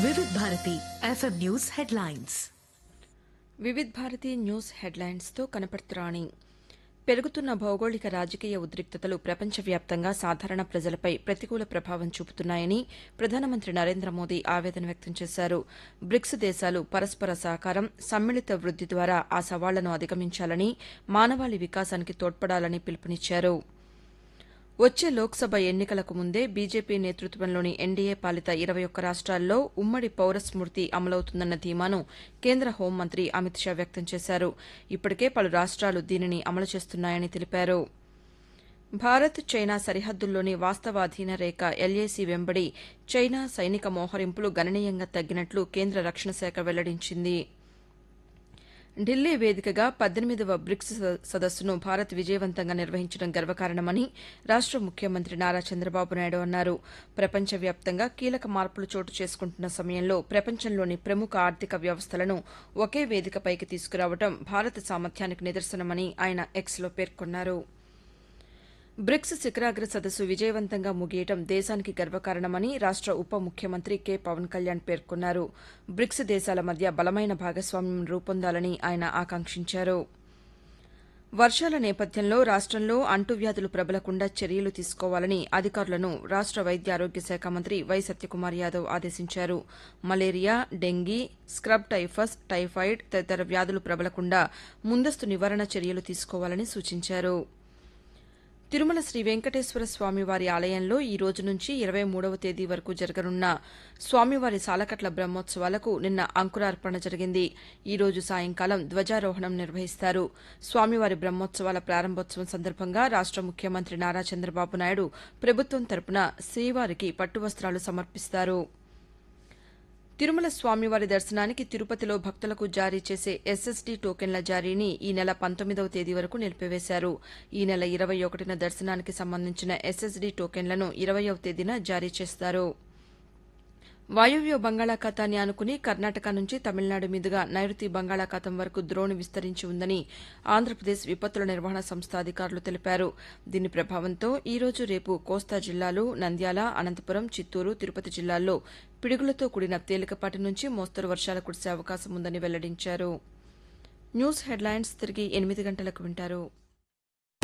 Vividh Bharati FM news headlines Vividh Bharati news హెడ్లైన్స్తో కనపడుతురాణి పెరుగుతున్న భౌగోళిక రాజకీయ ఉద్రిక్తతలు ప్రపంచవ్యాప్తంగా సాధారణ ప్రజలపై ప్రతికూల ప్రభావం చూపుతున్నాయని ప్రధానమంత్రి నరేంద్ర మోదీ ఆవేదన వ్యక్తం చేశారు బ్రిక్స్ దేశాలు పరస్పర సహకారం సమ్మిళిత వృద్ది ద్వారా ఆ సవాళ్లను అధిగమించాలని మానవాళి వికాసానికి తోడ్పడాలని పిలుపునిచ్చారు వచ్చే లోక్సభ ఎన్నికలకు ముందే బీజేపీ నేతృత్వంలోని ఎన్డీఏ పాలిత ఇరవై ఒక్క రాష్ట్రాల్లో ఉమ్మడి పౌర స్మృతి అమలవుతుందన్న ధీమాను కేంద్ర హోంమంత్రి అమిత్ షా వ్యక్తం చేశారు ఇప్పటికే పలు రాష్ట్రాలు దీనిని అమలు చేస్తున్నాయని తెలిపారు భారత్ చైనా సరిహద్దుల్లోని వాస్తవాధీన రేఖ ఎల్ఏసీ వెంబడి చైనా సైనిక మోహరింపులు గణనీయంగా తగ్గినట్లు కేంద్ర రక్షణ శాఖ వెల్లడించింది ఢిల్లీ వేదికగా పద్దెనిమిదవ బ్రిక్స్ స- సదస్సును భారత్ విజయవంతంగా నిర్వహించడం గర్వకారణమని రాష్ట ముఖ్యమంత్రి నారా చంద్రబాబు నాయుడు అన్నారు ప్రపంచవ్యాప్తంగా కీలక మార్పులు చోటు చేసుకుంటున్న సమయంలో ప్రపంచంలోని ప్రముఖ ఆర్థిక వ్యవస్థలను ఒకే వేదికపైకి తీసుకురావడం భారత సామర్థ్యానికి నిదర్శనమని ఆయన ఎక్స్లో పేర్కొన్నారు బ్రిక్స్ శిఖరాగ్ర సదస్సు విజయవంతంగా ముగియటం దేశానికి గర్వకారణమని రాష్ట ఉప ముఖ్యమంత్రి కె పవన్ కళ్యాణ్ పేర్కొన్నారు బ్రిక్స్ దేశాల మధ్య బలమైన భాగస్వామ్యం రూపొందాలని ఆయన ఆకాంక్షించారు వర్షాల నేపథ్యంలో రాష్టంలో అంటువ్యాధులు ప్రబలకుండా చర్యలు తీసుకోవాలని అధికారులను రాష్ట వైద్య ఆరోగ్య శాఖ మంత్రి వై సత్యకుమార్ యాదవ్ ఆదేశించారు malaria dengue scrub typhus typhoid తదితర వ్యాధులు ప్రబలకుండా ముందస్తు నివారణ చర్యలు తీసుకోవాలని సూచించారు తిరుమల శ్రీ వెంకటేశ్వర స్వామివారి ఆలయంలో ఈ రోజు నుంచి ఇరవై మూడవ తేదీ వరకు జరగనున్న స్వామివారి సాలకట్ల బ్రహ్మోత్సవాలకు నిన్న అంకురార్పణ జరిగింది ఈ రోజు సాయంకాలం ధ్వజారోహణం నిర్వహిస్తారు స్వామివారి బ్రహ్మోత్సవాల ప్రారంభోత్సవం సందర్భంగా రాష్ట ముఖ్యమంత్రి నారా చంద్రబాబు నాయుడు ప్రభుత్వం తరపున శ్రీవారికి పట్టు వస్త్రాలు సమర్పిస్తారు తిరుమల స్వామివారి దర్శనానికి తిరుపతిలో భక్తులకు జారీ చేసే ఎస్ఎస్డీ టోకెన్ల జారీని ఈ నెల పంతొమ్మిదవ తేదీ వరకు నిలిపివేశారు ఈ నెల ఇరవై ఒకటిన దర్శనానికి సంబంధించిన ఎస్ఎస్డీ టోకెన్లను ఇరవయవ తేదీన జారీ చేస్తారు వాయువ్య బంగాళాఖాతాన్ని ఆనుకుని కర్ణాటక నుంచి తమిళనాడు మీదుగా నైరుతి బంగాళాఖాతం వరకు ద్రోణి విస్తరించి ఉందని ఆంధ్రప్రదేశ్ విపత్తుల నిర్వహణ సంస్థ అధికారులు తెలిపారు దీని ప్రభావంతో ఈ రోజు రేపు కోస్తా జిల్లాలు నంద్యాల అనంతపురం చిత్తూరు తిరుపతి జిల్లాల్లో పిడుగులతో కూడిన తేలికపాటి నుంచి మోస్తరు వర్షాలు కురిసే అవకాశం ఉందని వెల్లడించారు న్యూస్ హెడ్లైన్స్ తిరిగి ఎనిమిది గంటలకు వింటారు